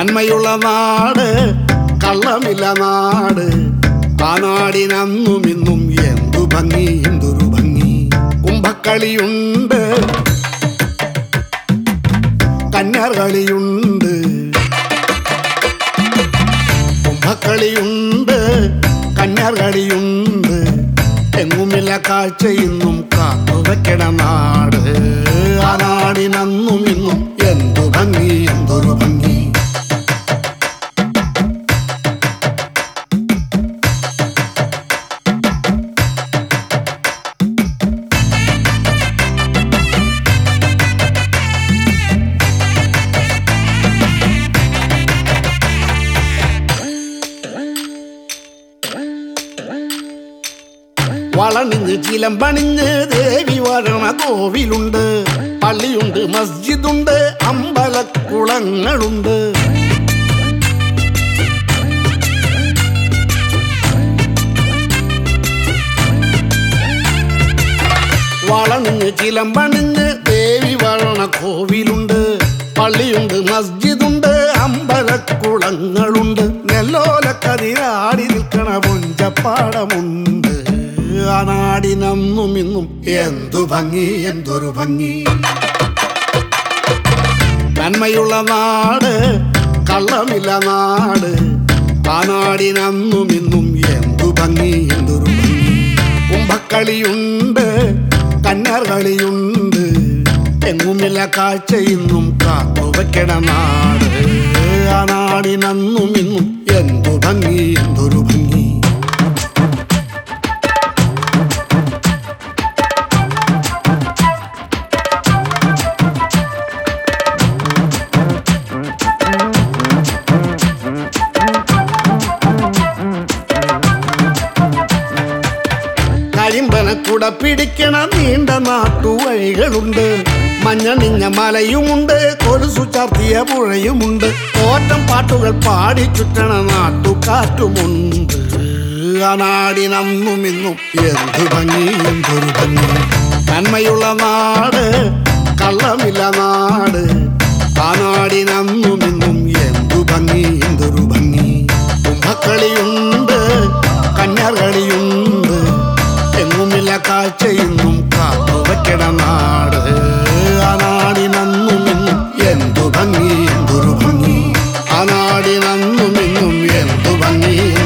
നന്മയുള്ള നാട് കള്ളമില്ല നാട് ആ നാടിനന്നും ഇന്നും എന്തു ഭംഗി എന്തൊരു ഭംഗി കുംഭക്കളിയുണ്ട് കന്യാർകളിയുണ്ട് കുംഭക്കളിയുണ്ട് കന്യാർകളിയുണ്ട് എങ്ങുമില്ല കാഴ്ച ഇന്നും കാത്തുവെക്കണ നാട് ആ നാടിനന്നും ഇന്നും എന്തു ഭംഗി എന്തൊരു ഭംഗി വളണിഞ്ഞ് ചിലമ്പണിഞ്ഞ് ദേവി വരണ കോവിലുണ്ട് പള്ളിയുണ്ട് മസ്ജിദുണ്ട് അമ്പലക്കുളങ്ങളുണ്ട് വളണിഞ്ഞ് ചിലമ്പണിഞ്ഞ് ദേവി വരണ കോവിലുണ്ട് പള്ളിയുണ്ട് മസ്ജിദുണ്ട് അമ്പലക്കുളങ്ങളുണ്ട് നെല്ലോല കതിരാടി നിൽക്കണ പുഞ്ചപ്പാടമുണ്ട് ആ നാടിനന്നും ഇന്നും എന്തു ഭംഗി എന്തൊരു ഭംഗി നന്മയുള്ള നാട് കള്ളമില്ല നാട് ആ നാടിനന്നും ഇന്നും എന്തു ഭംഗി എന്തൊരു ഭംഗി കുംഭക്കളിയുണ്ട് കന്യാർകളിയുണ്ട് എങ്ങുമില്ല കാഴ്ച ഇന്നും കാത്തുവെക്കണ നാട് ആ നാടിനന്നും ഇന്നും എന്തു ഭംഗി എന്തൊരു ഭംഗി കരിമ്പനക്കുട പിടിക്കണ നീണ്ട നാട്ടുവഴികളുണ്ട് മഞ്ഞണിഞ്ഞ മലയുമുണ്ട് കൊലുസു ചാർത്തിയ പുഴയുമുണ്ട് ഓറ്റം പാട്ടുകൾ പാടി ചുറ്റണ നാട്ടുകാറ്റുമുണ്ട് ആ നാടിനന്നും ഇന്നും എന്തു ഭംഗി എന്തൊരു ഭംഗി നന്മയുള്ള നാട് കള്ളമില്ല നാട് ആ നാടിനന്നും ഇന്നും എന്തു ഭംഗി എന്തൊരു ഭംഗി കുംഭക്കളിയുണ്ട് കന്യാർകളിയുണ്ട് എങ്ങുമില്ല കാഴ്ച ഇന്നും കാത്തുവെക്കണ നാട് ആ നാടിനന്നും ഇന്നും എന്തു ഭംഗി എന്തൊരു ഭംഗി ആ നാടിനന്നും ഇന്നും എന്തു ഭംഗി